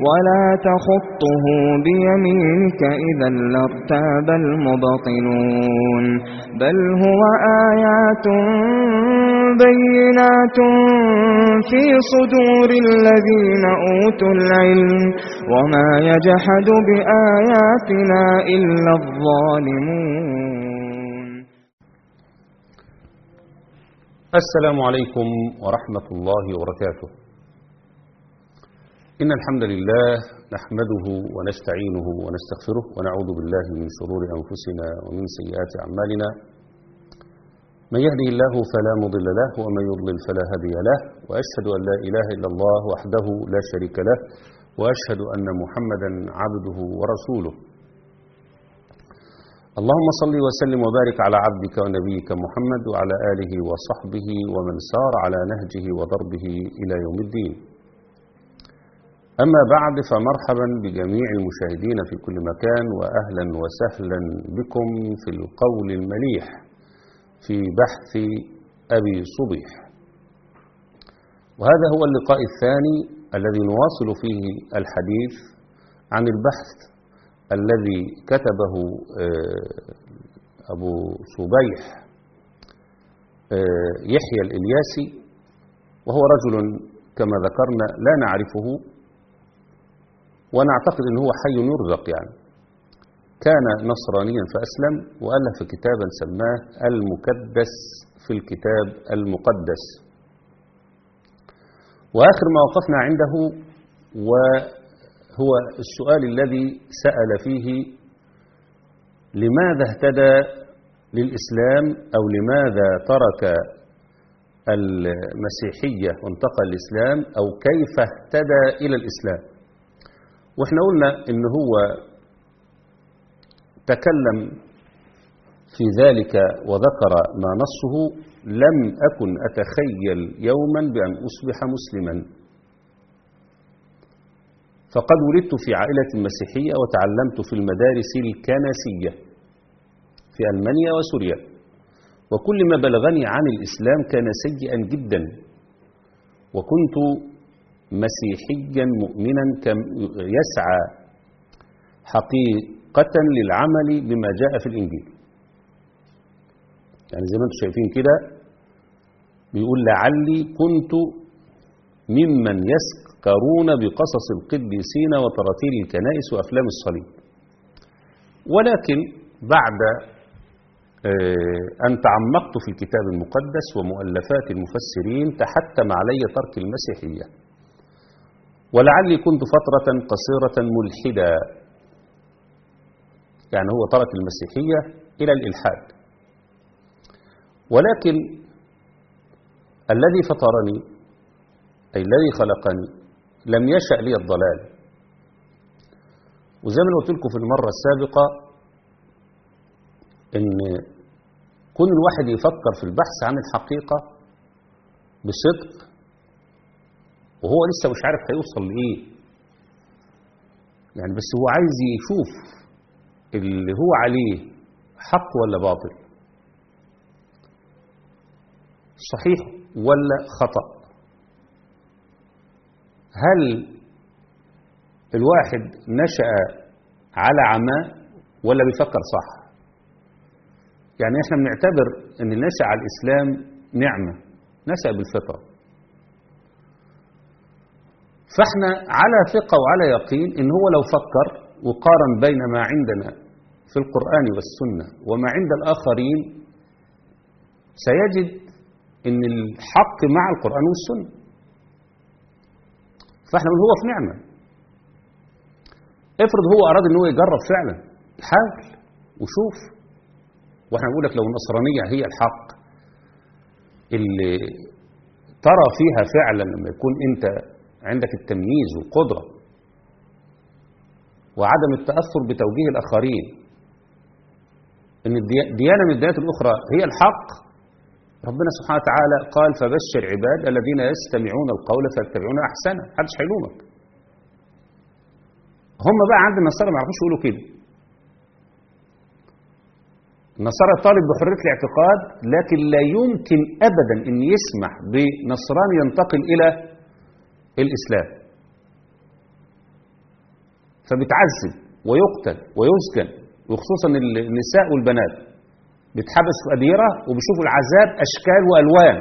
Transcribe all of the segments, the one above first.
ولا تخطه بيمينك إذا لارتاب المبطنون بل هو آيات بينات في صدور الذين أوتوا العلم وما يجحد بآياتنا إلا الظالمون السلام عليكم ورحمة الله وبركاته إن الحمد لله نحمده ونستعينه ونستغفره ونعوذ بالله من شرور أنفسنا ومن سيئات أعمالنا من يهده الله فلا مضل له ومن يضلل فلا هادي له وأشهد أن لا إله إلا الله وحده لا شريك له وأشهد أن محمدا عبده ورسوله اللهم صل وسلم وبارك على عبدك ونبيك محمد وعلى آله وصحبه ومن سار على نهجه وضربه إلى يوم الدين أما بعد فمرحبا بجميع المشاهدين في كل مكان وأهلا وسهلا بكم في القول المليح في بحث أبي صبيح وهذا هو اللقاء الثاني الذي نواصل فيه الحديث عن البحث الذي كتبه أبو صبيح يحيى الإلياسي وهو رجل كما ذكرنا لا نعرفه ونعتقد أنه حي يرزق يعني كان نصرانيا فأسلم وألف كتابا سماه المكدس في الكتاب المقدس وآخر ما وقفنا عنده وهو السؤال الذي سأل فيه لماذا اهتدى للإسلام أو لماذا ترك المسيحية وانتقل الإسلام أو كيف اهتدى إلى الإسلام وإحنا قلنا إن هو تكلم في ذلك وذكر ما نصه لم أكن أتخيل يوما بأن أصبح مسلما فقد ولدت في عائلة مسيحية وتعلمت في المدارس الكنسية في ألمانيا وسوريا وكل ما بلغني عن الإسلام كان سيئا جدا وكنت مسيحيا مؤمنا يسعى حقيقة للعمل بما جاء في الإنجيل يعني زي ما انتم شايفين كده بيقول لعلي كنت ممن يسكرون بقصص القديسين وتراتيل الكنائس وأفلام الصليب ولكن بعد أن تعمقت في الكتاب المقدس ومؤلفات المفسرين تحتم علي ترك المسيحية ولعلي كنت فترة قصيرة ملحدا يعني هو ترك المسيحية إلى الإلحاد ولكن الذي فطرني أي الذي خلقني لم يشأ لي الضلال وزي ما قلت لكم في المرة السابقة إن كون الواحد يفكر في البحث عن الحقيقة بصدق وهو لسه مش عارف هيوصل لإيه يعني بس هو عايز يشوف اللي هو عليه حق ولا باطل صحيح ولا خطأ هل الواحد نشأ على عمى ولا بيفكر صح يعني احنا بنعتبر ان النشأ على الإسلام نعمة نشأ بالفطرة فاحنا على ثقة وعلى يقين ان هو لو فكر وقارن بين ما عندنا في القرآن والسنة وما عند الآخرين سيجد ان الحق مع القرآن والسنة فاحنا نقول هو في نعمة افرض هو أراد ان هو يجرب فعلا حاول وشوف واحنا بنقول لك لو النصرانية هي الحق اللي ترى فيها فعلا لما يكون انت عندك التمييز والقدرة وعدم التأثر بتوجيه الآخرين ان الديانة من الديانات الأخرى هي الحق ربنا سبحانه وتعالى قال فبشر عباد الذين يستمعون القول فيتبعون أحسنه محدش هيلومك هم بقى عند النصارى ما يعرفوش يقولوا كده النصارى طالب بحرية الاعتقاد لكن لا يمكن أبدا أن يسمح بنصراني ينتقل إلى الإسلام فبتعذب ويقتل ويسجن وخصوصا النساء والبنات بيتحبس في أديرة وبيشوفوا العذاب أشكال وألوان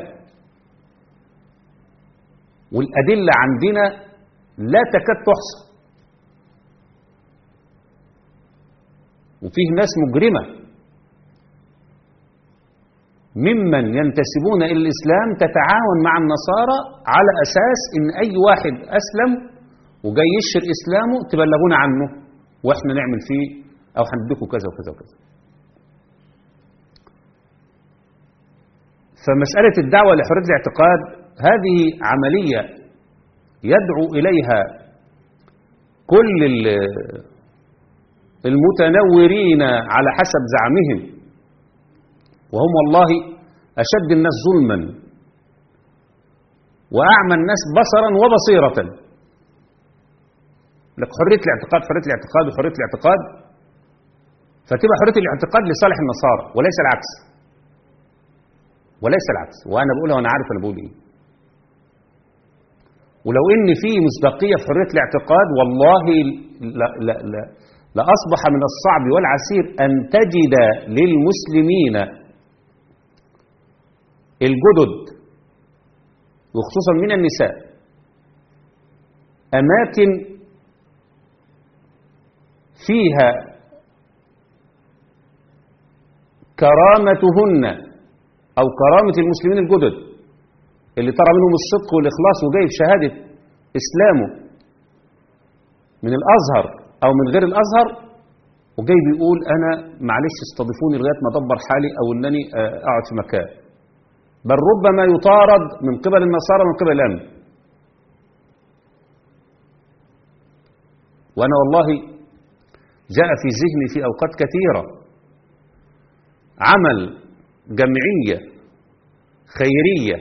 والأدلة عندنا لا تكاد تحصى وفيه ناس مجرمة ممن ينتسبون إلى الإسلام تتعاون مع النصارى على أساس إن أي واحد أسلم وجاي يشهر إسلامه تبلغونا عنه وإحنا نعمل فيه أو هنديكوا كذا وكذا وكذا فمسألة الدعوة لحرية الاعتقاد هذه عملية يدعو إليها كل المتنورين على حسب زعمهم وهم والله أشد الناس ظلما وأعمى الناس بصرا وبصيرة لك حرية الاعتقاد حرية الاعتقاد وحرية الاعتقاد فتبقى حرية الاعتقاد لصالح النصارى وليس العكس وليس العكس وأنا بقولها وأنا عارف أنا بقول إيه ولو إن في مصداقية في حرية الاعتقاد والله لا لا لا لأصبح من الصعب والعسير أن تجد للمسلمين الجدد وخصوصا من النساء أماكن فيها كرامتهن أو كرامة المسلمين الجدد اللي ترى منهم الصدق والإخلاص وجايب شهادة إسلامه من الأزهر أو من غير الأزهر وجاي بيقول أنا معلش استضيفوني لغاية ما أدبر حالي أو أنني أقعد في مكان بل ربما يطارد من قبل النصارى من قبل الأمن وأنا والله جاء في ذهني في أوقات كثيرة عمل جمعية خيرية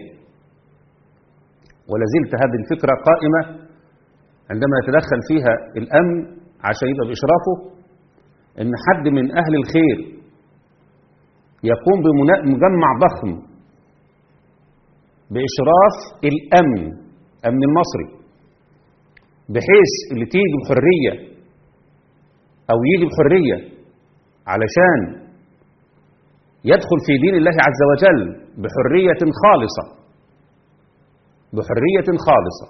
ولا زلت هذه الفكرة قائمة عندما يتدخل فيها الأمن عشان يبقى بإشرافه إن حد من أهل الخير يقوم بمجمع ضخم بإشراف الأمن أمن المصري بحيث اللي تيجي بحرية أو يجي بحرية علشان يدخل في دين الله عز وجل بحرية خالصة بحرية خالصة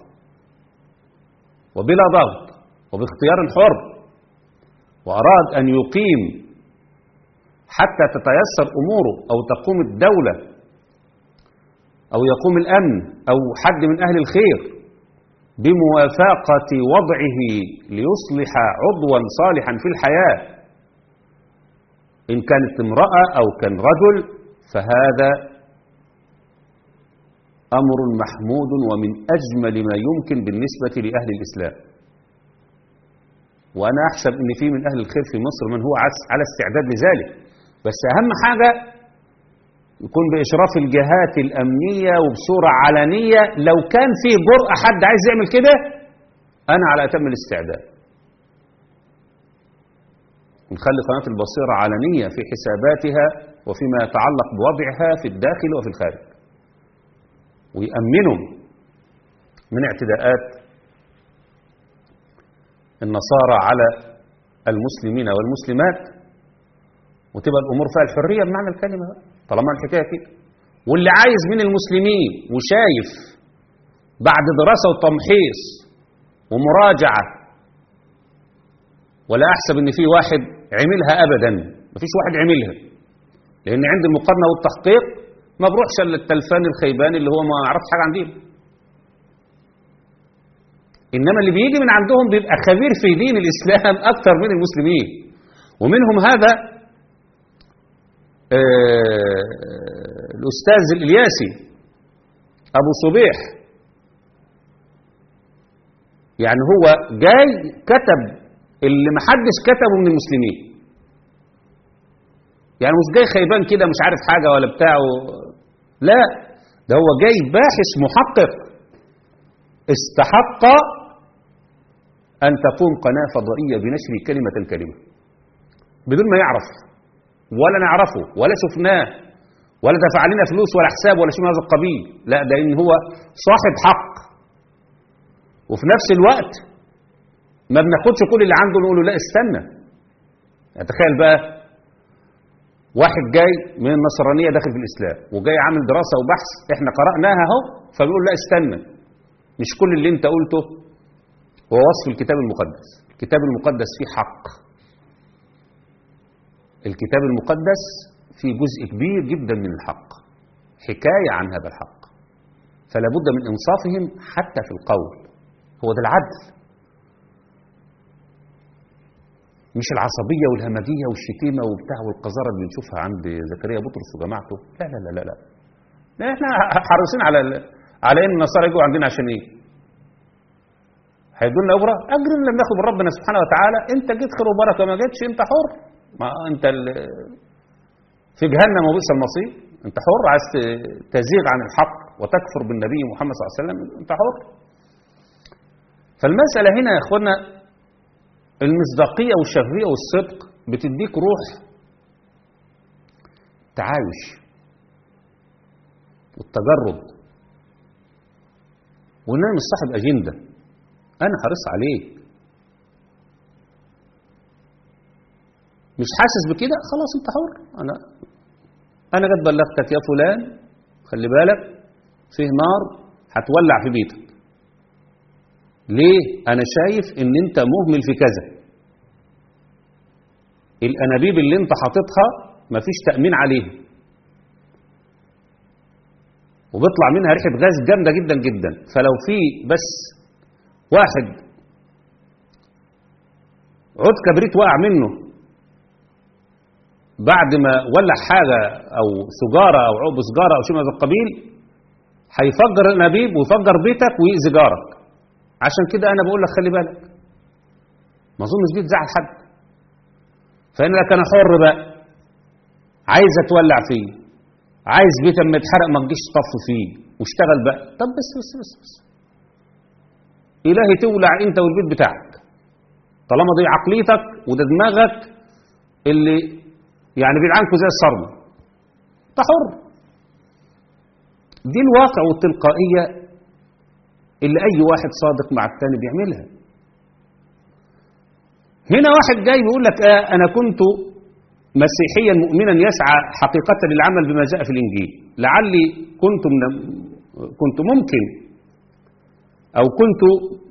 وبلا ضغط وباختيار حر وأراد أن يقيم حتى تتيسر أموره أو تقوم الدولة أو يقوم الأمن أو حد من أهل الخير بموافقة وضعه ليصلح عضوا صالحا في الحياة إن كانت امرأة أو كان رجل فهذا أمر محمود ومن أجمل ما يمكن بالنسبة لأهل الإسلام وأنا أحسب أن في من أهل الخير في مصر من هو على استعداد لذلك بس أهم حاجة يكون بإشراف الجهات الأمنية وبصورة علنية لو كان في جرأة حد عايز يعمل كده أنا على أتم الاستعداد نخلي قناة البصيرة علنية في حساباتها وفيما يتعلق بوضعها في الداخل وفي الخارج ويأمنوا من اعتداءات النصارى على المسلمين والمسلمات وتبقى الأمور فيها الحرية بمعنى الكلمة طالما الحكاية كده واللي عايز من المسلمين وشايف بعد دراسة وتمحيص ومراجعة ولا أحسب إن في واحد عملها أبدا مفيش واحد عملها لأن عند المقارنة والتحقيق ما بروحش الا التلفان الخيبان اللي هو ما يعرفش حاجة عن دينه إنما اللي بيجي من عندهم بيبقى خبير في دين الإسلام أكثر من المسلمين ومنهم هذا آه الأستاذ الإلياسي أبو صبيح يعني هو جاي كتب اللي محدش كتبه من المسلمين يعني مش جاي خيبان كده مش عارف حاجة ولا بتاعه لا ده هو جاي باحث محقق استحق أن تقوم قناة فضائية بنشر كلمة كلمة بدون ما يعرف ولا نعرفه ولا شفناه ولا دفع لنا فلوس ولا حساب ولا شيء من هذا القبيل لا ده إن هو صاحب حق وفي نفس الوقت ما بناخدش كل اللي عنده نقول له لا استنى يعني تخيل بقى واحد جاي من النصرانية داخل في الإسلام وجاي عامل دراسة وبحث احنا قرأناها اهو فبيقول لا استنى مش كل اللي انت قلته هو وصف الكتاب المقدس الكتاب المقدس فيه حق الكتاب المقدس فيه جزء كبير جدا من الحق حكاية عن هذا الحق فلا بد من إنصافهم حتى في القول هو ده العدل مش العصبية والهمجية والشتيمة وبتاع والقذارة اللي بنشوفها عند زكريا بطرس وجماعته لا لا لا لا لا, لا احنا حريصين على ال... على ان النصارى يجوا عندنا عشان ايه؟ هيدوا لنا اجره؟ اجر لما ناخد من ربنا سبحانه وتعالى انت جيت خير وبركه ما جيتش انت حر ما انت ال... في جهنم وبئس المصير انت حر عايز تزيغ عن الحق وتكفر بالنبي محمد صلى الله عليه وسلم انت حر فالمسألة هنا يا اخوانا المصداقية والشفافية والصدق بتديك روح تعايش والتجرد وان انا مش صاحب اجنده انا حريص عليك مش حاسس بكده خلاص انت حر انا انا قد بلغتك يا فلان خلي بالك فيه نار هتولع في بيتك ليه انا شايف ان انت مهمل في كذا الانابيب اللي انت حاططها مفيش تامين عليها وبيطلع منها ريحه غاز جامده جدا جدا فلو في بس واحد عود كبريت وقع منه بعد ما ولع حاجه او سجاره او عقب سجاره او شيء من هذا القبيل هيفجر الانابيب ويفجر بيتك ويأذي جارك عشان كده انا بقول لك خلي بالك ما اظنش دي تزعل حد فانا لك انا حر بقى عايز اتولع فيه عايز بيت اما يتحرق ما تجيش تطفي فيه واشتغل بقى طب بس بس بس بس الهي تولع انت والبيت بتاعك طالما دي عقليتك وده دماغك اللي يعني بعيد عنكم زي الصرمه انت حر دي الواقع والتلقائيه اللي اي واحد صادق مع الثاني بيعملها هنا واحد جاي بيقول لك آه انا كنت مسيحيا مؤمنا يسعى حقيقة للعمل بما جاء في الإنجيل لعلي كنت من كنت ممكن أو كنت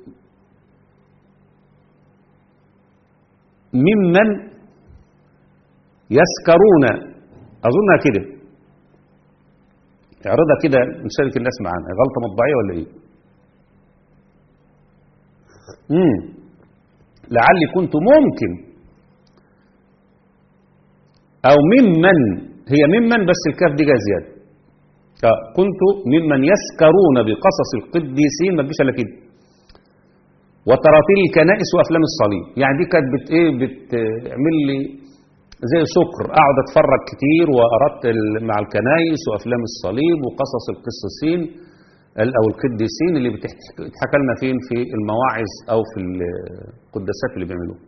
ممن يسكرون أظنها كده اعرضها كده نشارك الناس معانا غلطة مطبعية ولا إيه؟ امم لعلي كنت ممكن أو ممن هي ممن بس الكاف دي جايه زيادة آه كنت ممن يسكرون بقصص القديسين ما تجيش الا كده وتراتيل الكنائس وافلام الصليب يعني دي كانت بت ايه بتعمل لي زي سكر اقعد اتفرج كتير واردت مع الكنائس وافلام الصليب وقصص القسيسين او القديسين اللي بتحكى لنا فين في المواعظ او في القداسات اللي بيعملوها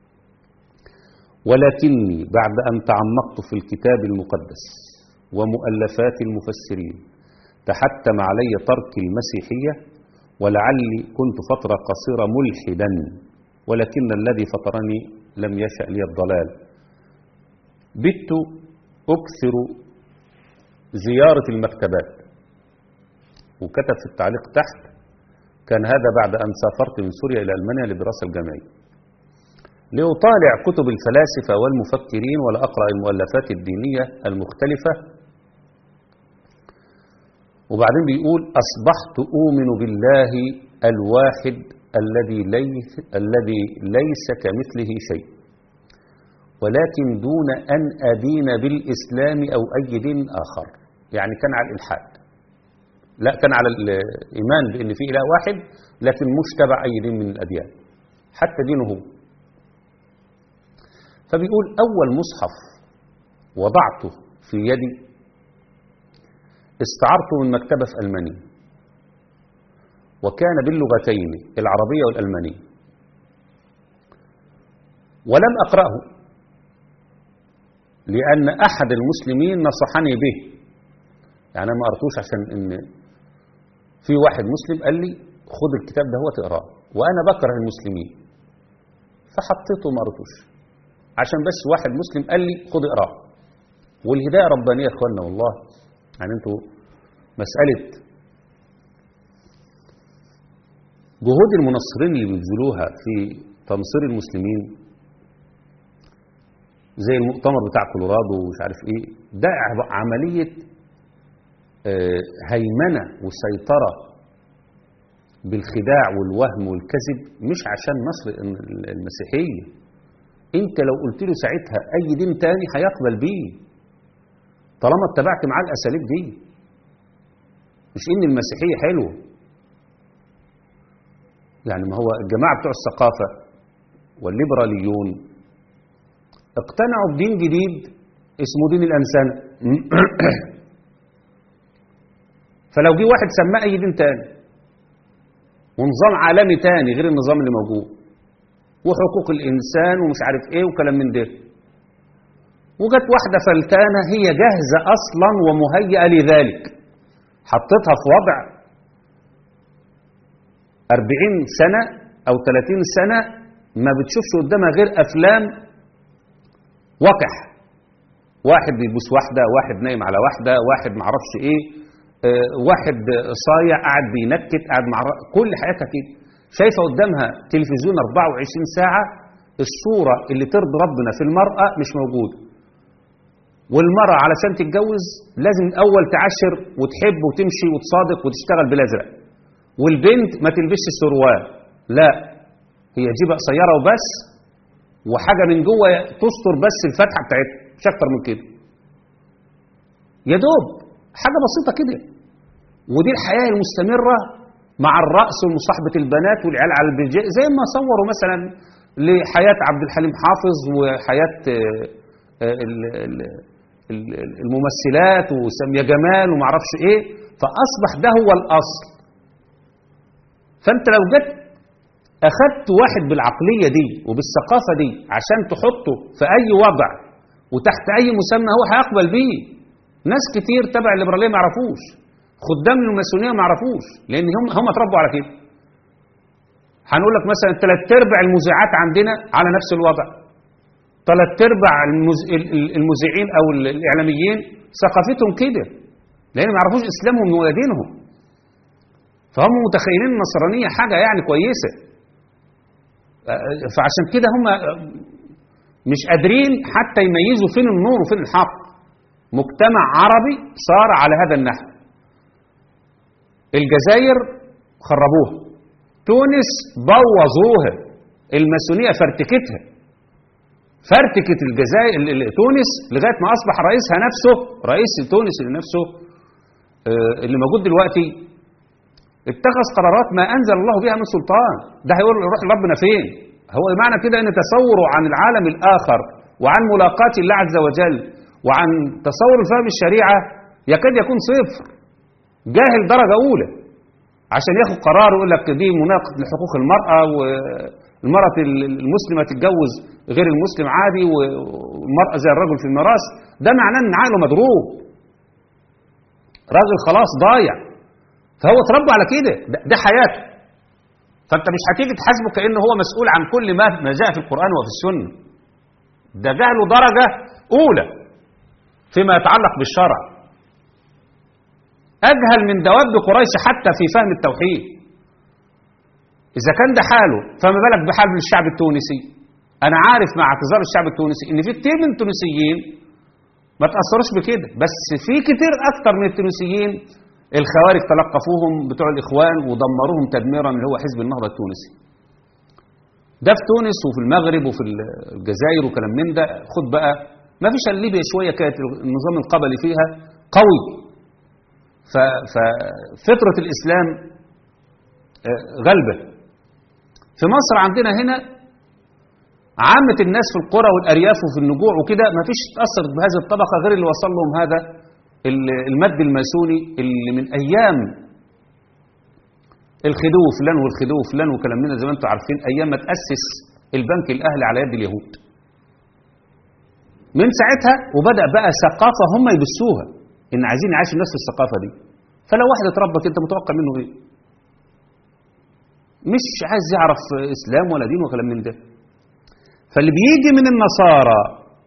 ولكني بعد أن تعمقت في الكتاب المقدس ومؤلفات المفسرين تحتم علي ترك المسيحية ولعلي كنت فترة قصيرة ملحدا ولكن الذي فطرني لم يشأ لي الضلال بت أكثر زيارة المكتبات وكتب في التعليق تحت كان هذا بعد أن سافرت من سوريا إلى ألمانيا للدراسة الجامعية لأطالع كتب الفلاسفة والمفكرين ولا أقرأ المؤلفات الدينية المختلفة وبعدين بيقول أصبحت أؤمن بالله الواحد الذي ليس, الذي ليس كمثله شيء ولكن دون أن أدين بالإسلام أو أي دين آخر يعني كان على الإلحاد لا كان على الإيمان بأن في إله واحد لكن مش تبع أي دين من الأديان حتى دينه هو فبيقول أول مصحف وضعته في يدي استعرته من مكتبة في ألمانيا وكان باللغتين العربية والألمانية ولم أقرأه لأن أحد المسلمين نصحني به يعني أنا ما قرأتوش عشان إن في واحد مسلم قال لي خد الكتاب ده هو تقراه وأنا بكره المسلمين فحطيته ما قريتوش عشان بس واحد مسلم قال لي خد اقراه والهدايه ربانيه يا اخوانا والله يعني انتوا مساله جهود المنصرين اللي بيبذلوها في تنصير المسلمين زي المؤتمر بتاع كولورادو ومش عارف ايه ده عمليه آه، هيمنه وسيطره بالخداع والوهم والكذب مش عشان نصر المسيحيه انت لو قلت له ساعتها اي دين تاني هيقبل بيه طالما اتبعت معاه الاساليب دي مش ان المسيحيه حلوه يعني ما هو الجماعه بتوع الثقافه والليبراليون اقتنعوا بدين جديد اسمه دين الانسان فلو جه واحد سماه اي دين تاني ونظام عالمي تاني غير النظام اللي موجود وحقوق الانسان ومش عارف ايه وكلام من ده وجت واحده فلتانه هي جاهزه اصلا ومهيئه لذلك حطيتها في وضع 40 سنه او 30 سنه ما بتشوفش قدامها غير افلام وقح واحد بيبوس واحده واحد نايم على واحده واحد معرفش ايه آه، واحد صايع قاعد بينكت قاعد مع كل حياتها كده شايفه قدامها تلفزيون 24 ساعه الصوره اللي ترضي ربنا في المراه مش موجوده والمراه علشان تتجوز لازم الاول تعشر وتحب وتمشي وتصادق وتشتغل بالازرق والبنت ما تلبسش سروال لا هي جيبه قصيره وبس وحاجه من جوه تستر بس الفتحه بتاعتها مش اكتر من كده يا دوب حاجه بسيطه كده ودي الحياه المستمره مع الرأس ومصاحبة البنات والعيال على البرجاء زي ما صوروا مثلا لحياة عبد الحليم حافظ وحياة آه، آه، ال- ال- ال- الممثلات وسامية جمال ومعرفش ايه فأصبح ده هو الأصل فأنت لو جيت أخدت واحد بالعقلية دي وبالثقافة دي عشان تحطه في أي وضع وتحت أي مسمى هو هيقبل بيه ناس كتير تبع الليبرالية ما يعرفوش خدام الماسونيه ما يعرفوش لان هم هم اتربوا على كده هنقول لك مثلا ثلاث ارباع المذيعات عندنا على نفس الوضع ثلاث ارباع المز... ال- ال- المذيعين او ال- الاعلاميين ثقافتهم كده لان ما يعرفوش اسلامهم ولا دينهم فهم متخيلين النصرانيه حاجه يعني كويسه آه، فعشان كده هم مش قادرين حتى يميزوا فين النور وفين الحق مجتمع عربي صار على هذا النحو الجزائر خربوها تونس بوظوها الماسونيه فرتكتها فرتكت الجزائر ال- ال- تونس لغايه ما اصبح رئيسها نفسه رئيس تونس اللي نفسه آه، اللي موجود دلوقتي اتخذ قرارات ما انزل الله بها من سلطان ده هيقول يروح ربنا فين هو معنى كده ان تصوره عن العالم الاخر وعن ملاقاة الله عز وجل وعن تصور فهم الشريعه يكاد يكون صفر جاهل درجة أولى عشان ياخد قرار ويقول لك دي مناقض لحقوق المرأة والمرأة المسلمة تتجوز غير المسلم عادي والمرأة زي الرجل في الميراث ده معناه إن عقله مضروب راجل خلاص ضايع فهو اتربى على كده ده, ده حياته فأنت مش هتيجي تحاسبه كأنه هو مسؤول عن كل ما ما جاء في القرآن وفي السنة ده جهله درجة أولى فيما يتعلق بالشرع أجهل من دواب قريش حتى في فهم التوحيد إذا كان ده حاله فما بالك بحال الشعب التونسي أنا عارف مع اعتذار الشعب التونسي إن في كتير من التونسيين ما تأثروش بكده بس في كتير أكتر من التونسيين الخوارج تلقفوهم بتوع الإخوان ودمروهم تدميرا اللي هو حزب النهضة التونسي ده في تونس وفي المغرب وفي الجزائر وكلام من ده خد بقى ما فيش إلا ليبيا شوية كانت النظام القبلي فيها قوي ففطرة الإسلام آه، غلبة في مصر عندنا هنا عامة الناس في القرى والأرياف وفي النجوع وكده ما فيش تأثرت بهذه الطبقة غير اللي وصل لهم هذا ال- المد الماسوني اللي من أيام الخدو فلان والخدو فلان وكلام من ده زي ما انتم عارفين أيام ما تأسس البنك الأهلي على يد اليهود من ساعتها وبدأ بقى ثقافة هم يبثوها ان عايزين يعيشوا الناس في الثقافه دي فلو واحد اتربى كده انت متوقع منه ايه مش عايز يعرف اسلام ولا دين وكلام من ده فاللي بيجي من النصارى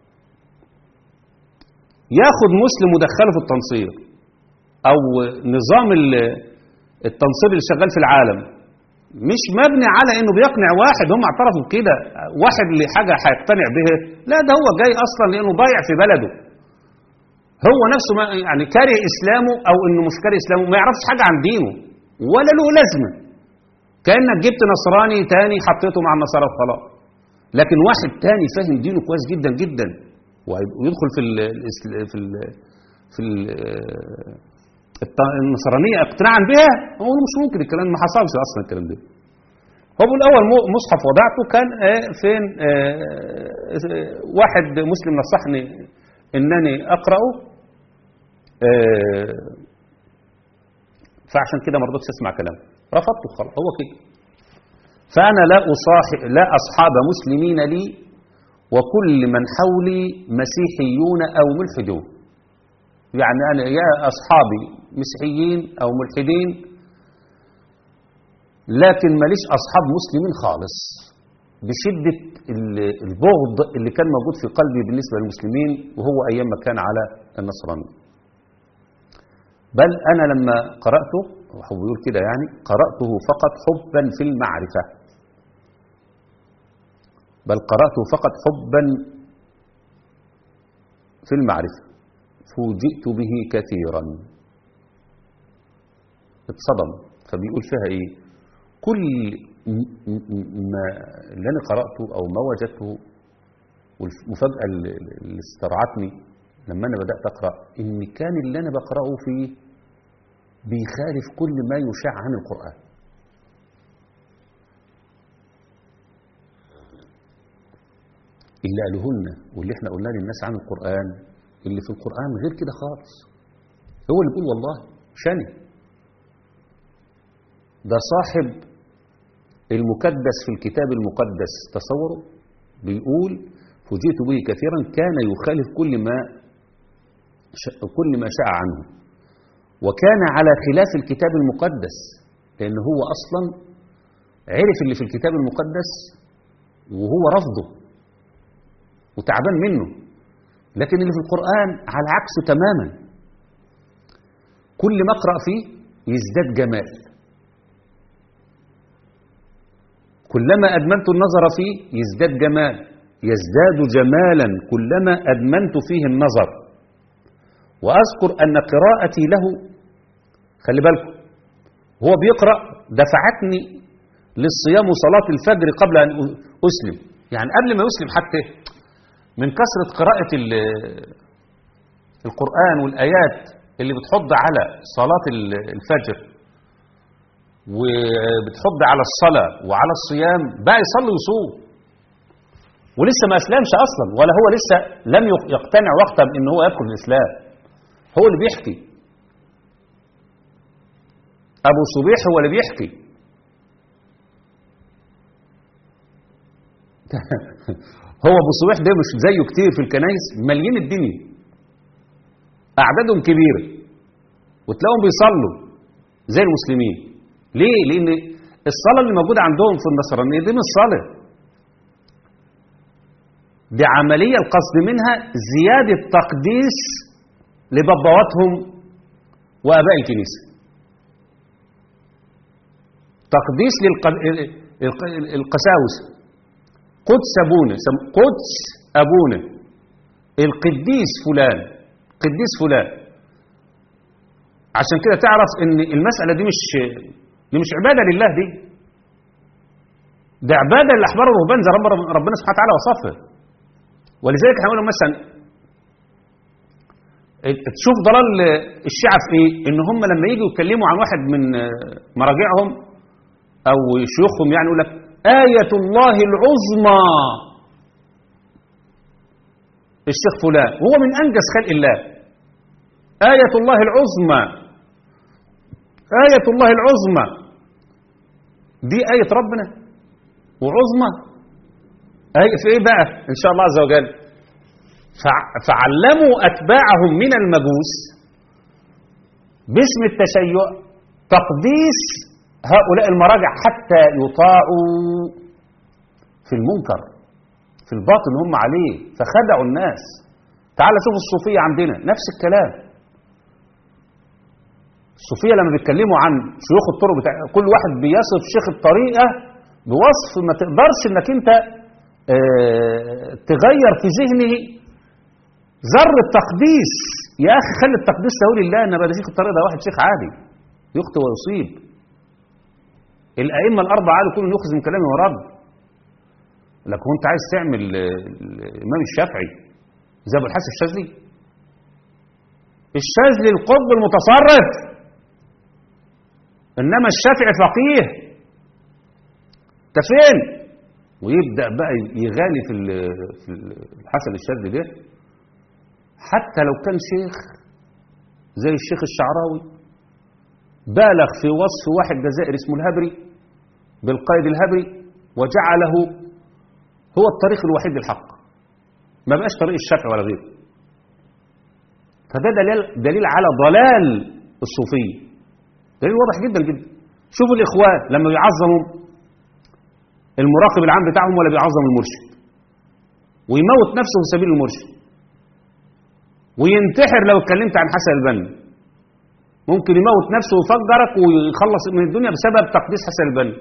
ياخد مسلم ودخله في التنصير او نظام ال- التنصير اللي شغال في العالم مش مبني على انه بيقنع واحد هم اعترفوا بكده واحد اللي حاجه هيقتنع بها لا ده هو جاي اصلا لانه ضايع في بلده هو نفسه ما يعني كاره اسلامه او انه مش كاره اسلامه ما يعرفش حاجه عن دينه ولا له لازمه كانك جبت نصراني تاني حطيته مع النصارى وخلاص لكن واحد تاني فاهم دينه كويس جدا جدا ويدخل في ال في ال في ال الط- النصرانيه اقتناعا بها هو مش ممكن الكلام ما حصلش اصلا الكلام ده هو بيقول اول مو- مصحف وضعته كان آه، فين آه، آه، واحد مسلم نصحني انني اقراه آه، فعشان كده ما رضيتش اسمع كلامه رفضته خلاص هو كده فانا لا اصاحب لا اصحاب مسلمين لي وكل من حولي مسيحيون او ملحدون يعني انا يا اصحابي مسيحيين او ملحدين لكن ماليش اصحاب مسلمين خالص بشده ال- البغض اللي كان موجود في قلبي بالنسبه للمسلمين وهو ايام ما كان على النصرانيه بل انا لما قراته هو بيقول كده يعني قراته فقط حبا في المعرفه بل قراته فقط حبا في المعرفه فوجئت به كثيرا اتصدم فبيقول فيها ايه كل م- م- ما اللي انا قراته او ما وجدته والمفاجاه اللي اللي استرعتني لما انا بدات اقرا ان كان اللي انا بقراه فيه بيخالف كل ما يشاع عن القران اللي قالوه لنا واللي احنا قلنا للناس عن القران اللي في القران غير كده خالص هو اللي بيقول والله شني ده صاحب المكدس في الكتاب المقدس تصوروا بيقول فوجئت به كثيرا كان يخالف كل ما ش- كل ما شاء عنه وكان على خلاف الكتاب المقدس لأن هو أصلا عرف اللي في الكتاب المقدس وهو رفضه وتعبان منه لكن اللي في القرآن على عكسه تماما كل ما اقرأ فيه يزداد جمال كلما أدمنت النظر فيه يزداد جمال يزداد جمالا كلما أدمنت فيه النظر وأذكر أن قراءتي له خلي بالكم هو بيقرأ دفعتني للصيام وصلاة الفجر قبل أن أسلم يعني قبل ما يسلم حتى من كثرة قراءة ال- القرآن والآيات اللي بتحض على صلاة ال- الفجر وبتحض على الصلاة وعلى الصيام بقى يصلي ويصوم ولسه ما أسلمش أصلا ولا هو لسه لم يق- يقتنع وقتا بأن هو يدخل الإسلام هو اللي بيحكي أبو صبيح هو اللي بيحكي هو أبو صبيح ده مش زيه كتير في الكنايس مليين الدنيا أعدادهم كبيرة وتلاقيهم بيصلوا زي المسلمين ليه؟ لأن الصلاة اللي موجودة عندهم في النصرانية دي مش صلاة دي عملية القصد منها زيادة تقديس لبابواتهم وآباء الكنيسة تقديس للقساوسة قدس أبونا سم- قدس أبونا القديس فلان قديس فلان عشان كده تعرف ان المسألة دي مش دي مش عبادة لله دي ده عبادة للأحبار والرهبان زي رب ربنا سبحانه وتعالى وصفه ولذلك احنا نقول مثلا تشوف ضلال الشيعة في ايه ان هم لما يجوا يتكلموا عن واحد من مراجعهم او شيوخهم يعني يقول لك آية الله العظمى الشيخ فلان هو من أنجز خلق الله آية الله العظمى آية الله العظمى دي آية ربنا وعظمى آية في إيه بقى إن شاء الله عز وجل فع- فعلموا أتباعهم من المجوس باسم التشيع تقديس هؤلاء المراجع حتى يطاعوا في المنكر في الباطل اللي هم عليه فخدعوا الناس تعال شوف الصوفية عندنا نفس الكلام الصوفية لما بيتكلموا عن شيوخ الطرق بتاع كل واحد بيصف شيخ الطريقة بوصف ما تقدرش انك انت اه تغير في ذهنه ذرة تقديس يا اخي خلي التقديس تقول لله ان ده شيخ الطريقة ده واحد شيخ عادي يخطئ ويصيب الائمة الاربعة قالوا كل يخذ من كلامه ورد لكن انت عايز تعمل الامام الشافعي زي ابو الحسن الشاذلي الشاذلي القطب المتصرف انما الشافعي فقيه انت فين ويبدا بقى يغالي في في الحسن الشاذلي ده حتى لو كان شيخ زي الشيخ الشعراوي بالغ في وصف واحد جزائري اسمه الهبري بالقيد الهبري وجعله هو الطريق الوحيد للحق ما بقاش طريق الشافعي ولا غيره فده دليل دليل على ضلال الصوفيه دليل واضح جدا جدا شوفوا الاخوان لما بيعظموا المراقب العام بتاعهم ولا بيعظم المرشد ويموت نفسه في سبيل المرشد وينتحر لو اتكلمت عن حسن البنا ممكن يموت نفسه ويفجرك ويخلص من الدنيا بسبب تقديس حسن البنا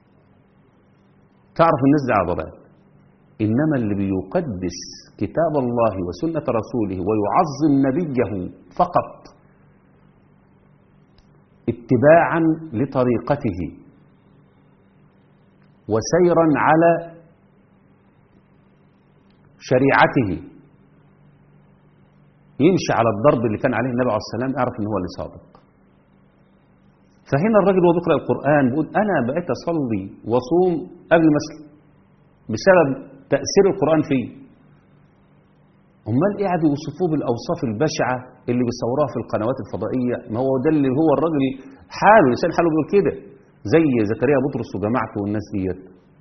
تعرف الناس دي على ضلال إنما اللي بيقدس كتاب الله وسنة رسوله ويعظم نبيه فقط اتباعا لطريقته وسيرا على شريعته يمشي على الضرب اللي كان عليه النبي عليه السلام اعرف ان هو اللي صادق فهنا الراجل وهو بيقرا القران بيقول انا بقيت اصلي واصوم قبل ما اسلم بسبب تاثير القران فيه امال ايه قاعد يوصفوه بالاوصاف البشعه اللي بيصوروها في القنوات الفضائيه ما هو ده اللي هو الراجل حاله لسان حاله بيقول كده زي زكريا بطرس وجماعته والناس ديت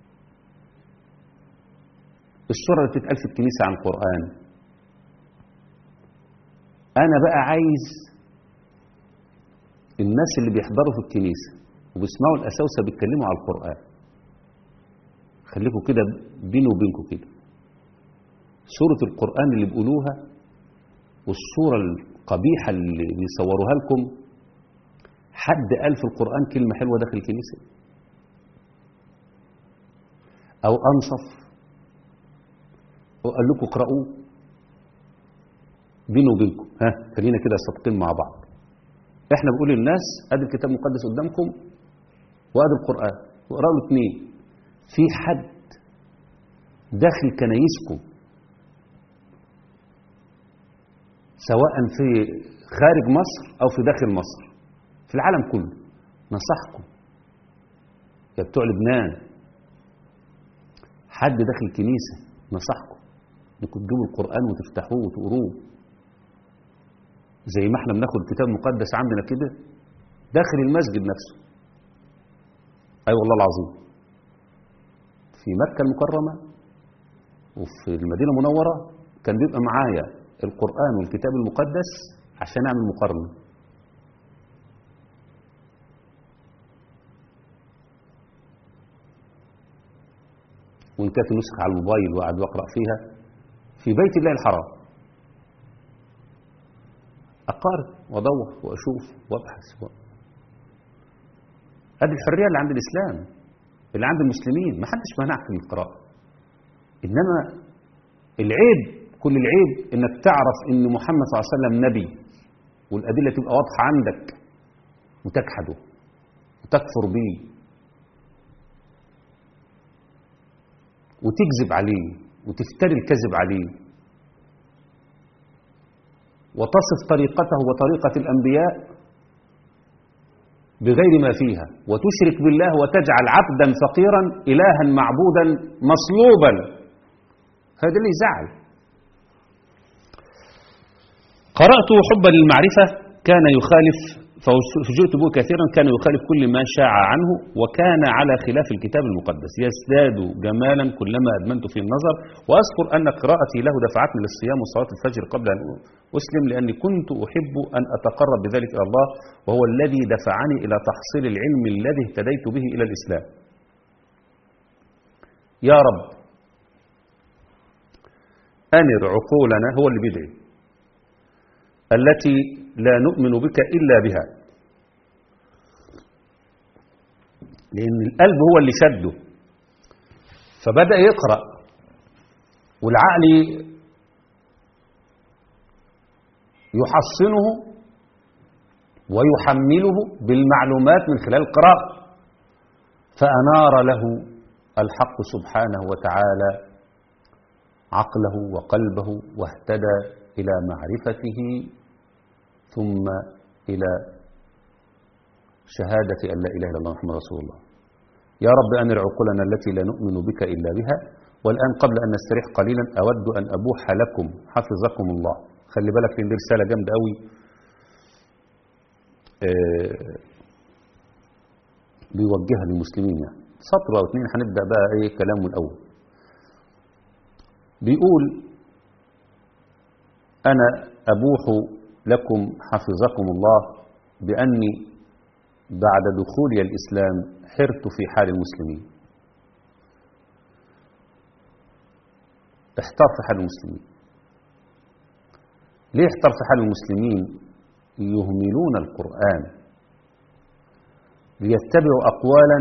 الصوره اللي بتتقال في الكنيسه عن القران انا بقى عايز الناس اللي بيحضروا في الكنيسه وبيسمعوا الاساوسه بيتكلموا على القران خليكم كده بيني وبينكم كده سورة القرآن اللي بيقولوها والصورة القبيحة اللي بيصوروها لكم حد قال في القرآن كلمة حلوة داخل الكنيسة أو أنصف وقال لكم اقرأوه بيني وبينكم ها خلينا كده صادقين مع بعض احنا بنقول للناس ادي الكتاب المقدس قدامكم وادي القرآن واقرأوا الاثنين في حد داخل كنايسكم سواء في خارج مصر أو في داخل مصر في العالم كله نصحكم يا بتوع لبنان حد داخل الكنيسة نصحكم انكم تجيبوا القرآن وتفتحوه وتقروه زي ما احنا بناخد الكتاب المقدس عندنا كده داخل المسجد نفسه اي أيوة والله العظيم في مكة المكرمة وفي المدينة المنورة كان بيبقى معايا القرآن والكتاب المقدس عشان أعمل مقارنة وإن كانت نسخة على الموبايل وقعد بقرأ فيها في بيت الله الحرام أقارن وأدور وأشوف وأبحث و... هذه الحرية اللي عند الإسلام اللي عند المسلمين ما حدش منعك من القراءة إنما العيب كل العيب انك تعرف ان محمد صلى الله عليه وسلم نبي والادله تبقى واضحه عندك وتجحده وتكفر به وتكذب عليه وتفتري الكذب عليه وتصف طريقته وطريقه الانبياء بغير ما فيها وتشرك بالله وتجعل عبدا فقيرا الها معبودا مصلوبا هذا اللي يزعل قرأت حبا للمعرفة كان يخالف فوجئت به كثيرا كان يخالف كل ما شاع عنه وكان على خلاف الكتاب المقدس يزداد جمالا كلما أدمنت في النظر وأذكر أن قراءتي له دفعتني للصيام وصلاة الفجر قبل أن أسلم لأني كنت أحب أن أتقرب بذلك إلى الله وهو الذي دفعني إلى تحصيل العلم الذي اهتديت به إلى الإسلام يا رب أنر عقولنا هو اللي بيدعي التي لا نؤمن بك إلا بها لأن القلب هو اللي شده فبدأ يقرأ والعقل يحصنه ويحمله بالمعلومات من خلال القراءة فأنار له الحق سبحانه وتعالى عقله وقلبه واهتدى إلى معرفته ثم إلى شهادة أن لا إله إلا الله محمد رسول الله يا رب أنر عقولنا التي لا نؤمن بك إلا بها والآن قبل أن نستريح قليلا أود أن أبوح لكم حفظكم الله خلي بالك لأن دي رسالة جامدة قوي آه بيوجهها للمسلمين يعني سطر أو اتنين هنبدأ بقى إيه كلامه الأول بيقول أنا أبوح لكم حفظكم الله بأني بعد دخولي الإسلام حرت في حال المسلمين احتار في حال المسلمين ليه احتار في حال المسلمين يهملون القرآن ليتبعوا أقوالا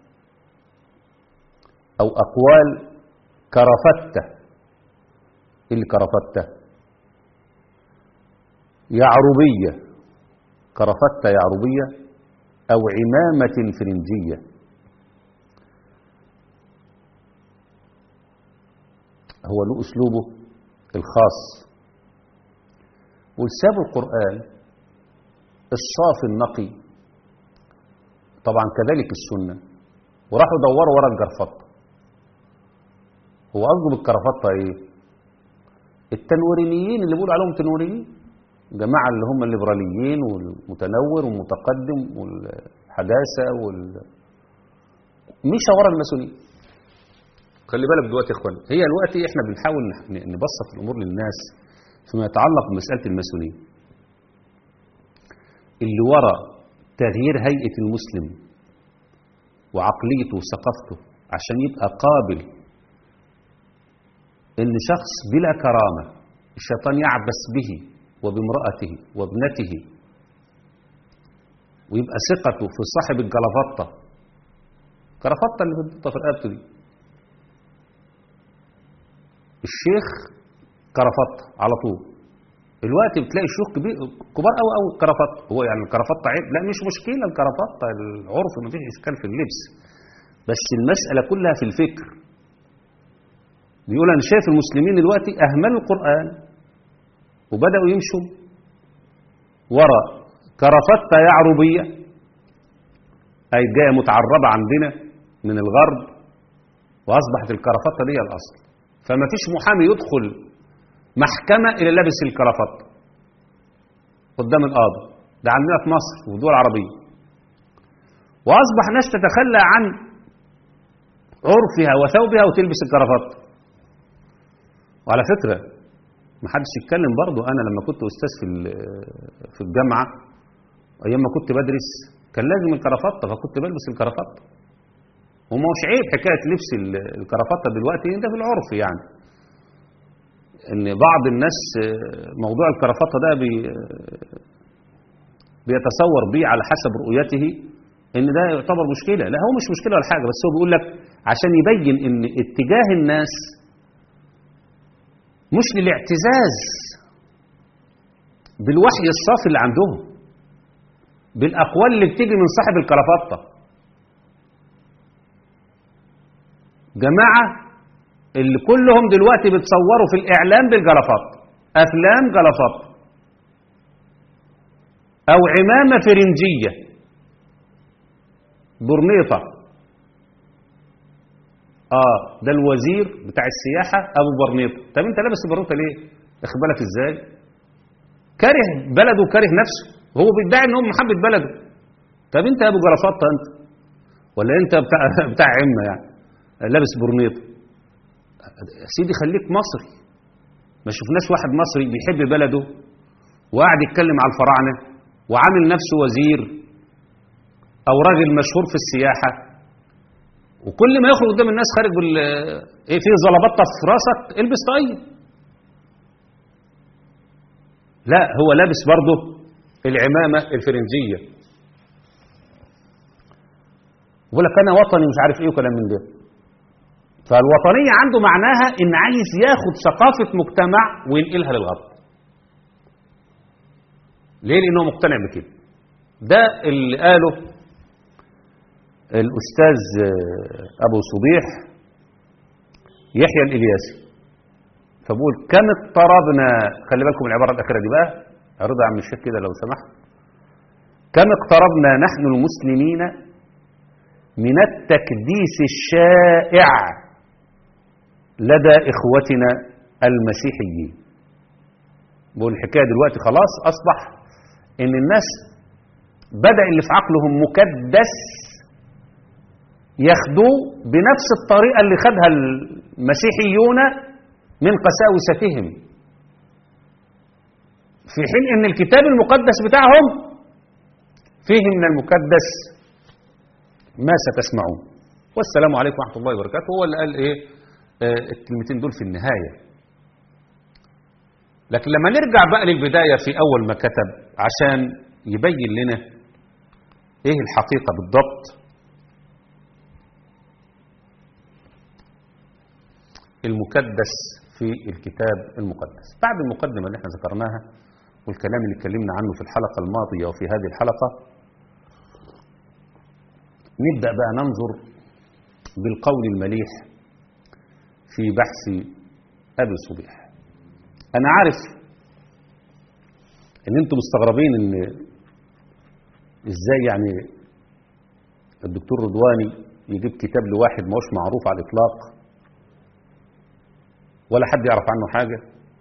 أو أقوال كرفتة إيه اللي كرفتة يعربية كرفتة يعربية أو عمامة فرنجية هو له أسلوبه الخاص وساب القرآن الصافي النقي طبعا كذلك السنة وراحوا دوروا ورا الجرفطة هو قصده بالكرفطة ايه التنورينيين اللي بيقولوا عليهم تنوريين جماعة اللي هم الليبراليين والمتنور والمتقدم والحداثة وال مش ورا الماسونية خلي بالك دلوقتي يا اخوان هي الوقت احنا بنحاول نبسط الامور للناس فيما يتعلق بمسألة الماسونية اللي ورا تغيير هيئة المسلم وعقليته وثقافته عشان يبقى قابل ان شخص بلا كرامة الشيطان يعبس به وبامرأته وابنته ويبقى ثقته في صاحب الجلافطة كرافطة اللي بتحطها في رقبته دي الشيخ كرافطة على طول الوقت بتلاقي الشيوخ كبير كبار قوي قوي كرافطة هو يعني الكرافطة عيب لا مش مشكلة الكرافطة العرف ما فيش اشكال في اللبس بس المسألة كلها في الفكر بيقول انا شايف المسلمين دلوقتي اهملوا القرآن وبدأوا يمشوا ورا كرفتة يعربية أي جاية متعربة عندنا من الغرب وأصبحت الكرفتة دي الأصل فما فيش محامي يدخل محكمة إلا لابس الكرفتة قدام القاضي ده عندنا في مصر وفي الدول العربية وأصبح ناس تتخلى عن عرفها وثوبها وتلبس الكرفتة وعلى فكرة ما حدش يتكلم برضه انا لما كنت استاذ في في الجامعه ايام ما كنت بدرس كان لازم الكرافطه فكنت بلبس الكرافطه وما هوش عيب حكايه لبس الكرافطه دلوقتي ده في العرف يعني ان بعض الناس موضوع الكرافطه ده بي بيتصور بيه على حسب رؤيته ان ده يعتبر مشكله لا هو مش مشكله ولا حاجه بس هو بيقول لك عشان يبين ان اتجاه الناس مش للاعتزاز بالوحي الصافي اللي عندهم بالأقوال اللي بتيجي من صاحب الكرافطة جماعة اللي كلهم دلوقتي بتصوروا في الإعلام بالجلافط أفلام جلافط أو عمامة فرنجية برنيطة اه ده الوزير بتاع السياحة ابو برنيطة طب انت لابس البرنيطة ليه اخد بالك ازاي كاره بلده وكاره نفسه هو بيدعي ان هو محبة بلده طب انت يا ابو جرافطة انت ولا انت بتاع بتاع عمة يعني لابس برنيطة يا سيدي خليك مصري ما شفناش واحد مصري بيحب بلده وقاعد يتكلم على الفراعنة وعامل نفسه وزير او راجل مشهور في السياحة وكل ما يخرج قدام الناس خارج بال ايه في زلبطه في راسك البس طيب لا هو لابس برضه العمامة الفرنجية يقول لك أنا وطني مش عارف إيه وكلام من ده فالوطنية عنده معناها إن عايز ياخد ثقافة مجتمع وينقلها للغرب ليه لأنه مقتنع بكده ده اللي قاله الأستاذ أبو صبيح يحيى الإلياسي فبقول كم اقتربنا خلي بالكم العبارة الأخيرة دي بقى أرضى عم الشيخ كده لو سمحت كم اقتربنا نحن المسلمين من التكديس الشائع لدى إخوتنا المسيحيين بقول الحكاية دلوقتي خلاص أصبح إن الناس بدأ اللي في عقلهم مكدس ياخدوه بنفس الطريقة اللي خدها المسيحيون من قساوستهم في حين ان الكتاب المقدس بتاعهم فيه من المكدس ما ستسمعون والسلام عليكم ورحمة الله وبركاته هو اللي قال ايه آه الكلمتين دول في النهاية لكن لما نرجع بقى للبداية في أول ما كتب عشان يبين لنا ايه الحقيقة بالضبط المكدس في الكتاب المقدس بعد المقدمة اللي احنا ذكرناها والكلام اللي اتكلمنا عنه في الحلقة الماضية وفي هذه الحلقة نبدأ بقى ننظر بالقول المليح في بحث أبي صبيح أنا عارف إن أنتم مستغربين إن إزاي يعني الدكتور رضواني يجيب كتاب لواحد ما هوش معروف على الإطلاق ولا حد يعرف عنه حاجة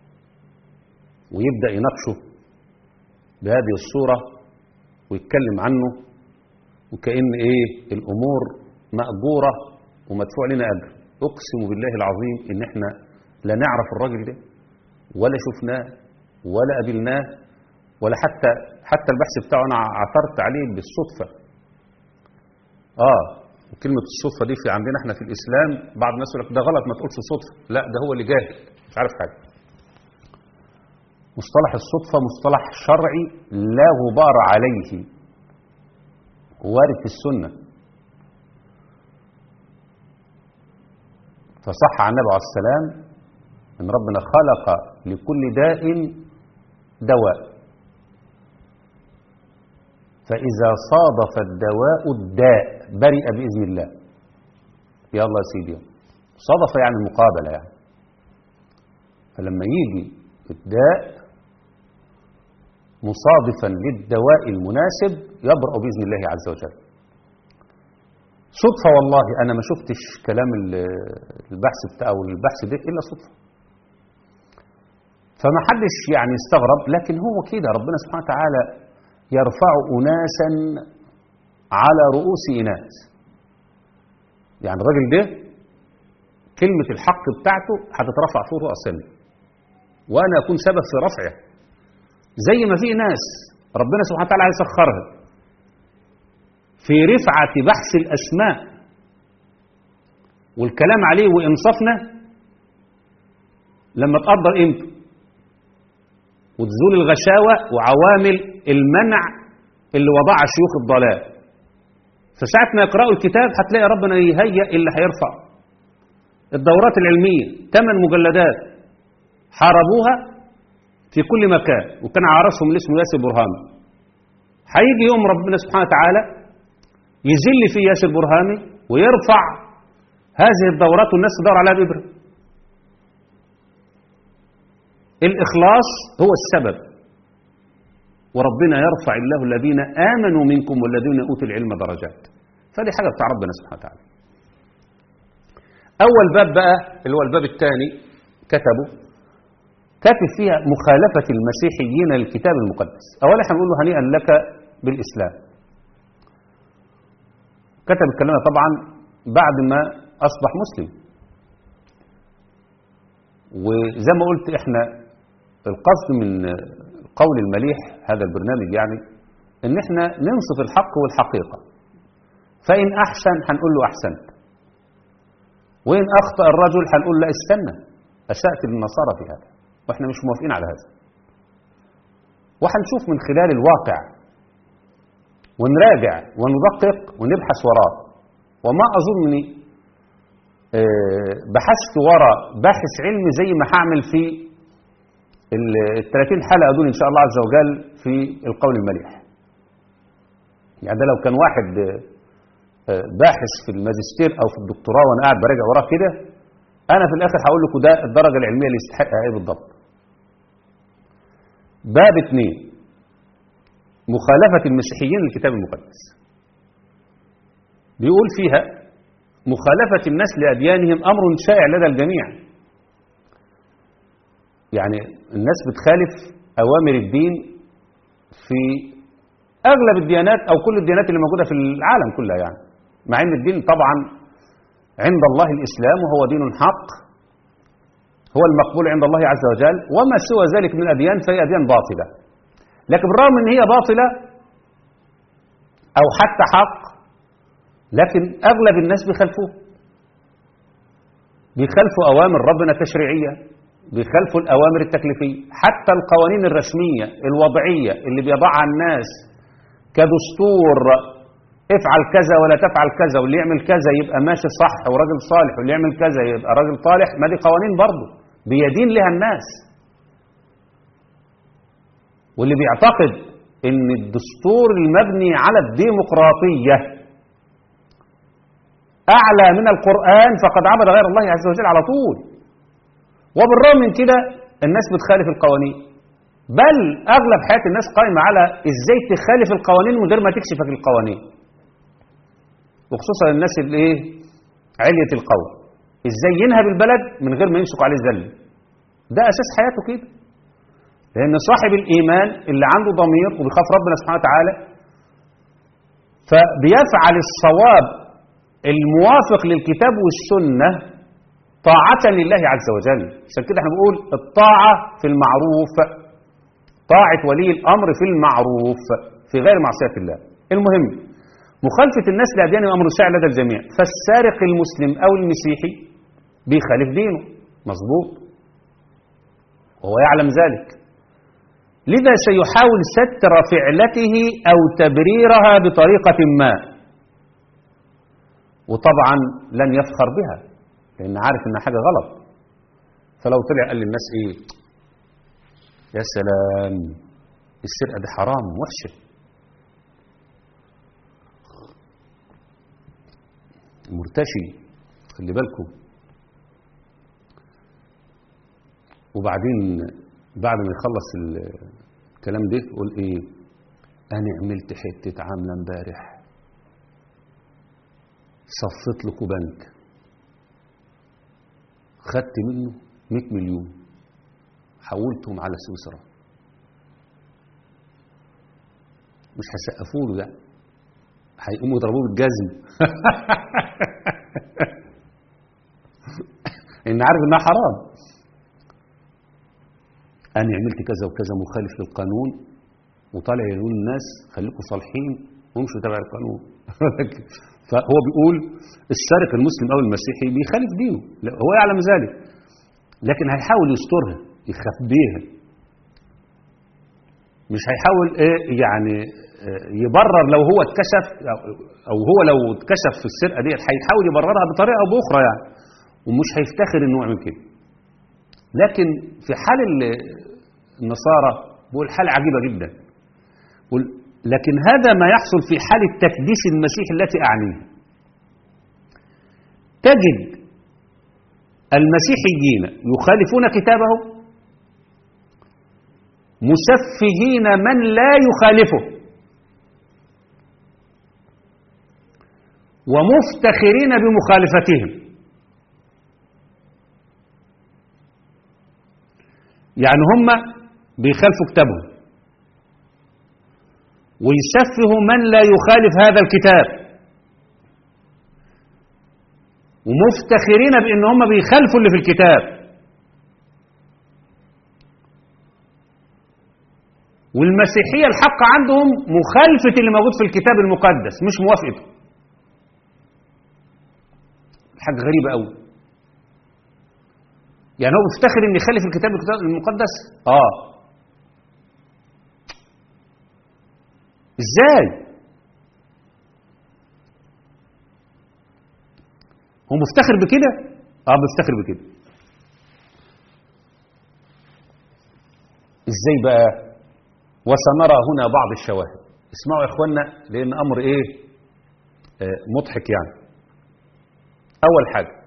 ويبدأ يناقشه بهذه الصورة ويتكلم عنه وكأن إيه الأمور مأجورة ومدفوع لنا أجر أقسم بالله العظيم إن إحنا لا نعرف الراجل ده ولا شفناه ولا قابلناه ولا حتى حتى البحث بتاعه أنا عثرت عليه بالصدفة آه وكلمة الصدفة دي في عندنا احنا في الإسلام بعض الناس يقول لك ده غلط ما تقولش صدفة لا ده هو اللي جاهل مش عارف حاجة مصطلح الصدفة مصطلح شرعي لا غبار عليه وارد في السنة فصح عن النبي عليه السلام ان ربنا خلق لكل داء دواء فإذا صادف الدواء الداء برئ بإذن الله يا الله يا سيدي صادف يعني المقابلة يعني فلما يجي الداء مصادفا للدواء المناسب يبرأ بإذن الله عز وجل صدفة والله أنا ما شفتش كلام البحث بتاع أو البحث ده إلا صدفة فما حدش يعني يستغرب لكن هو كده ربنا سبحانه وتعالى يرفع أناسا على رؤوس إناس يعني الراجل ده كلمة الحق بتاعته هتترفع فوق رأسنا وأنا أكون سبب في رفعه زي ما في ناس ربنا سبحانه وتعالى يسخرها في رفعة بحث الأسماء والكلام عليه وإنصافنا لما تقدر قيمته وتزول الغشاوة وعوامل المنع اللي وضعها شيوخ الضلال فساعة ما يقرأوا الكتاب هتلاقي ربنا يهيئ اللي هيرفع الدورات العلمية ثمان مجلدات حاربوها في كل مكان وكان عارسهم اللي اسمه ياسر برهامي هيجي يوم ربنا سبحانه وتعالى يذل في ياسر برهامي ويرفع هذه الدورات والناس تدور عليها بإبرة الإخلاص هو السبب وربنا يرفع الله الذين آمنوا منكم والذين أوتوا العلم درجات فدي حاجة بتاع ربنا سبحانه وتعالى أول باب بقى اللي هو الباب الثاني كتبه كاتب فيها مخالفة المسيحيين للكتاب المقدس أولا هنقول له هنيئا لك بالإسلام كتب الكلام طبعا بعد ما أصبح مسلم وزي ما قلت احنا القصد من القول المليح هذا البرنامج يعني ان احنا ننصف الحق والحقيقة فإن أحسن هنقول له أحسنت وإن أخطأ الرجل هنقول له استنى أسأت للنصارى في هذا وإحنا مش موافقين على هذا وهنشوف من خلال الواقع ونراجع وندقق ونبحث وراه وما أظني آه، بحثت ورا باحث علمي زي ما هعمل في ال 30 حلقة دول إن شاء الله عز وجل في القول المليح يعني ده لو كان واحد آه، باحث في الماجستير أو في الدكتوراه وأنا قاعد براجع وراه كده أنا في الآخر هقول لكم ده الدرجة العلمية اللي يستحقها إيه بالضبط باب اثنين مخالفة المسيحيين للكتاب المقدس بيقول فيها مخالفة الناس لأديانهم أمر شائع لدى الجميع يعني الناس بتخالف أوامر الدين في أغلب الديانات أو كل الديانات اللي موجودة في العالم كلها يعني مع أن الدين طبعا عند الله الإسلام وهو دين حق هو المقبول عند الله عز وجل وما سوى ذلك من الأديان فهي أديان باطلة لكن بالرغم أن هي باطلة أو حتى حق لكن أغلب الناس بيخالفوه بيخالفوا أوامر ربنا التشريعية بيخالفوا الأوامر التكليفية حتى القوانين الرسمية الوضعية اللي بيضعها الناس كدستور افعل كذا ولا تفعل كذا واللي يعمل كذا يبقى ماشي صح وراجل صالح واللي يعمل كذا يبقى راجل طالح ما دي قوانين برضه بيدين لها الناس واللي بيعتقد ان الدستور المبني على الديمقراطية اعلى من القرآن فقد عبد غير الله عز وجل على طول وبالرغم من كده الناس بتخالف القوانين بل اغلب حياة الناس قائمة على ازاي تخالف القوانين من غير ما تكشفك القوانين وخصوصا الناس اللي ايه علية القول ازاي ينهب البلد من غير ما يمسك عليه الذل ده اساس حياته كده لان صاحب الايمان اللي عنده ضمير وبيخاف ربنا سبحانه وتعالى فبيفعل الصواب الموافق للكتاب والسنة طاعة لله عز وجل عشان كده احنا بنقول الطاعة في المعروف طاعة ولي الأمر في المعروف في غير معصية الله المهم مخالفة الناس لأديانهم أمر شائع لدى الجميع فالسارق المسلم أو المسيحي بيخالف دينه مظبوط وهو يعلم ذلك لذا سيحاول ستر فعلته أو تبريرها بطريقة ما وطبعا لن يفخر بها لأن عارف إنها حاجة غلط فلو طلع قال للناس إيه يا سلام السرقة دي حرام وحشة مرتشي خلي بالكم وبعدين بعد ما يخلص الكلام ده يقول ايه انا عملت حته عامله امبارح صفت لكم بنك خدت منه 100 مليون حولتهم على سويسرا مش هيسقفوا له ده هيقوموا يضربوه بالجزم ان عارف انها حرام انا عملت كذا وكذا مخالف للقانون وطالع يقول الناس خليكم صالحين وامشوا تبع القانون فهو بيقول السارق المسلم او المسيحي بيخالف دينه لا هو يعلم ذلك لكن هيحاول يسترها يخبيها مش هيحاول ايه يعني يبرر لو هو اتكشف او هو لو اتكشف في السرقه ديت هيحاول يبررها بطريقه او باخرى يعني ومش هيفتخر انه يعمل كده لكن في حال النصارى بقول حالة عجيبة جدا لكن هذا ما يحصل في حال التكديس المسيح التي أعنيها تجد المسيحيين يخالفون كتابه مسفهين من لا يخالفه ومفتخرين بمخالفتهم يعني هم بيخالفوا كتابهم ويسفهوا من لا يخالف هذا الكتاب ومفتخرين بان هم بيخالفوا اللي في الكتاب والمسيحيه الحق عندهم مخالفه اللي موجود في الكتاب المقدس مش موافقته حاجه غريبه قوي يعني هو بيفتخر ان يخالف الكتاب المقدس اه ازاي هو مفتخر بكده اه مفتخر بكده ازاي بقى وسنرى هنا بعض الشواهد اسمعوا يا اخوانا لان امر ايه آه مضحك يعني اول حاجه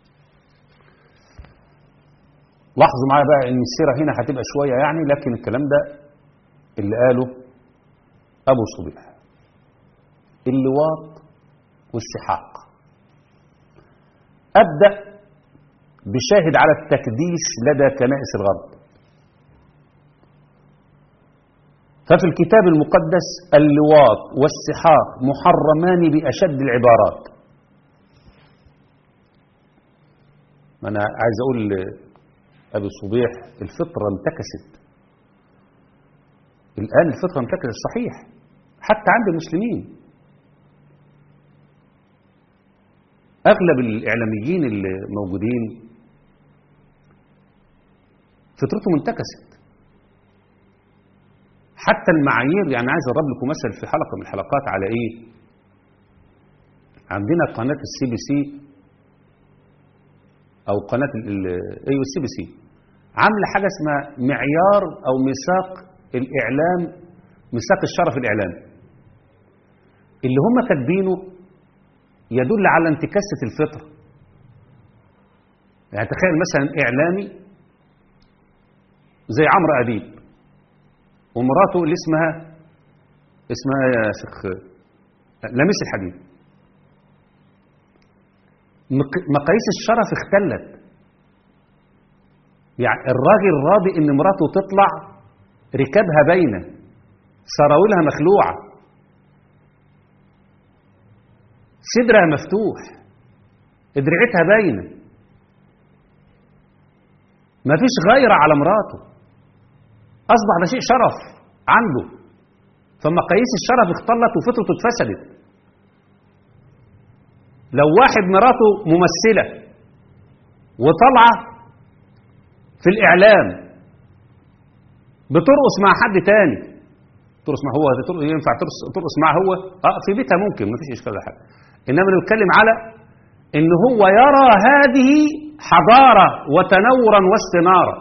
لاحظوا معايا بقى ان السيره هنا هتبقى شويه يعني لكن الكلام ده اللي قاله ابو صبيح اللواط والسحاق ابدا بشاهد على التكديس لدى كنائس الغرب ففي الكتاب المقدس اللواط والسحاق محرمان باشد العبارات انا عايز اقول ابي صبيح الفطره انتكست الان الفطره انتكست صحيح حتى عند المسلمين اغلب الاعلاميين اللي موجودين فطرتهم انتكست حتى المعايير يعني عايز اضرب لكم مثل في حلقه من الحلقات على ايه عندنا قناه السي بي سي او قناه ايوه السي بي سي عامله حاجه اسمها معيار او ميثاق الاعلام ميثاق الشرف الاعلامي اللي هم كاتبينه يدل على انتكاسه الفطره يعني تخيل مثلا اعلامي زي عمرو اديب ومراته اللي اسمها اسمها يا شيخ لميس الحديد مقاييس الشرف اختلت يعني الراجل راضي ان مراته تطلع ركابها باينه سراويلها مخلوعه صدرها مفتوح ادرعتها باينه مفيش غيره على مراته اصبح ده شيء شرف عنده فمقاييس الشرف اختلت وفطرته اتفسدت لو واحد مراته ممثله وطالعه في الاعلام بترقص مع حد تاني ترقص مع هو ينفع ترقص معه هو اه في بيتها ممكن مفيش اشكال ولا حاجه انما نتكلم على ان هو يرى هذه حضاره وتنورا واستناره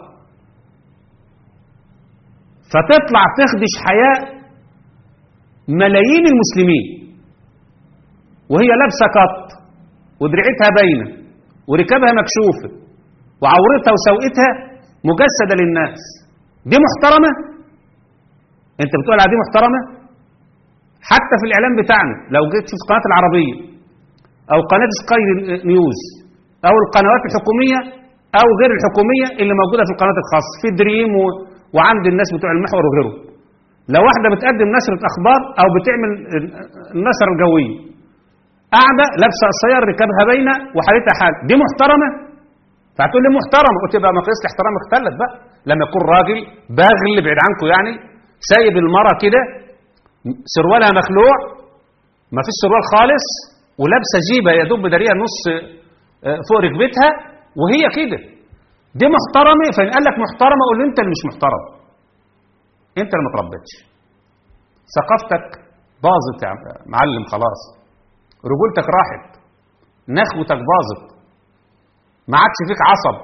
فتطلع تخدش حياء ملايين المسلمين وهي لابسه قط ودرعتها باينه وركابها مكشوفه وعورتها وسوقتها مجسده للناس دي محترمه انت بتقول على دي محترمه حتى في الاعلام بتاعنا لو جيت تشوف قناه العربيه او قناه سكاي نيوز او القنوات الحكوميه او غير الحكوميه اللي موجوده في القنوات الخاصه في دريم و... وعند الناس بتوع المحور وغيره لو واحده بتقدم نشره اخبار او بتعمل النشره الجويه قاعده لابسه قصير ركابها باينه وحالتها حال دي محترمه فهتقول لي محترمه قلت بقى مقياس الاحترام اختلت بقى لما يكون راجل باغل بعيد عنكم يعني سايب المرة كده سروالها مخلوع ما فيش سروال خالص ولابسه جيبه يا دوب بداريها نص فوق ركبتها وهي كده دي محترمه فان قال لك محترمه قول له انت اللي مش محترم انت اللي ما تربيتش ثقافتك باظت يا معلم خلاص رجولتك راحت نخوتك باظت ما عادش فيك عصب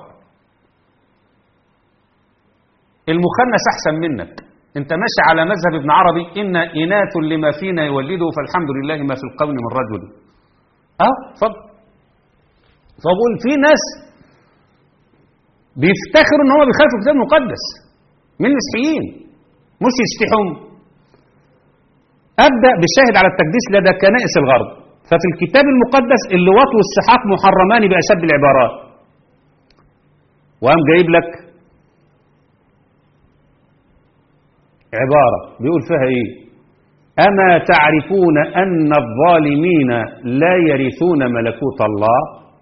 المخنث احسن منك انت ماشي على مذهب ابن عربي ان اناث لما فينا يولده فالحمد لله ما في القول من رجل اه اتفضل فبقول في ناس بيفتخروا ان هم بيخالفوا الكتاب المقدس من المسيحيين مش يشتحهم ابدا بالشاهد على التقديس لدى كنائس الغرب ففي الكتاب المقدس اللواط والسحاق محرمان باشد العبارات وقام جايب لك عبارة بيقول فيها ايه أما تعرفون أن الظالمين لا يرثون ملكوت الله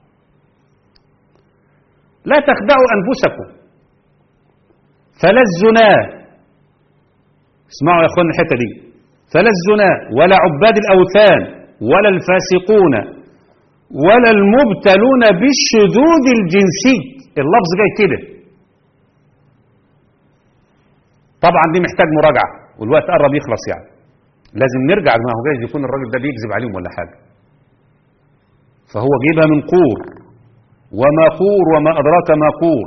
لا تخدعوا أنفسكم فلا الزنا اسمعوا يا أخوان الحتة دي فلا الزنا ولا عباد الأوثان ولا الفاسقون ولا المبتلون بالشذوذ الجنسي اللفظ جاي كده طبعا دي محتاج مراجعة والوقت قرب يخلص يعني لازم نرجع ما هو جايز يكون الراجل ده بيكذب عليهم ولا حاجة فهو جيبها من قور وما قور وما أدراك ما قور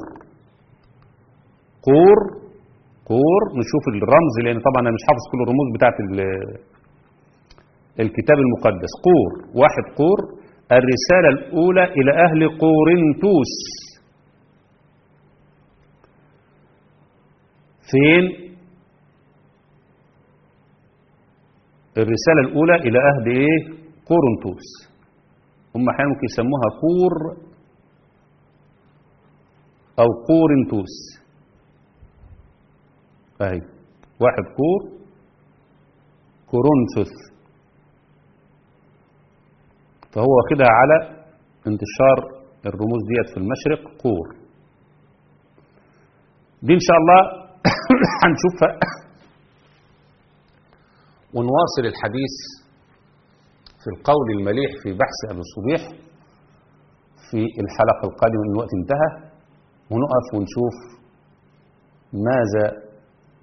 قور قور نشوف الرمز لأن طبعا أنا مش حافظ كل الرموز بتاعت ال- الكتاب المقدس قور واحد قور الرسالة الأولى إلى أهل قورنتوس فين الرسالة الأولى إلى أهل إيه قورنتوس هم أحيانا ممكن يسموها كور أو قورنتوس أهي واحد كور كورنثوس فهو واخدها على انتشار الرموز ديت في المشرق قور دي إن شاء الله هنشوفها ونواصل الحديث في القول المليح في بحث أبي الصبيح في الحلقة القادمة من الوقت انتهى ونقف ونشوف ماذا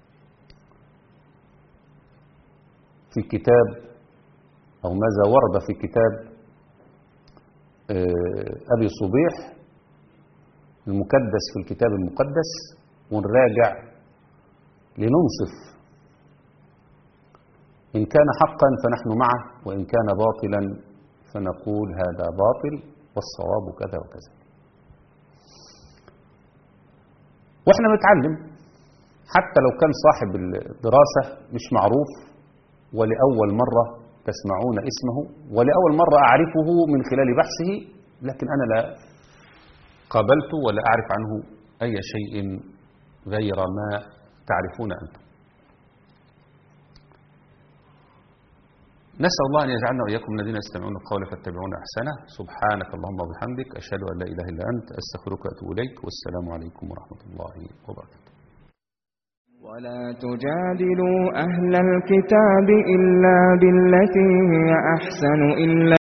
في كتاب أو ماذا ورد في كتاب آه، أبي صبيح المكدس في الكتاب المقدس ونراجع لننصف إن كان حقا فنحن معه وإن كان باطلا فنقول هذا باطل والصواب كذا وكذا واحنا بنتعلم حتى لو كان صاحب الدراسة مش معروف ولأول مرة تسمعون اسمه ولأول مرة أعرفه من خلال بحثه لكن أنا لا قابلت ولا أعرف عنه أي شيء غير ما تعرفون أنتم نسأل الله أن يجعلنا وإياكم من الذين يستمعون القول فاتبعون أحسنه سبحانك اللهم وبحمدك أشهد أن لا إله إلا أنت أستغفرك وأتوب إليك والسلام عليكم ورحمة الله وبركاته ولا تجادلوا أهل الكتاب إلا بالتي هي أحسن إلا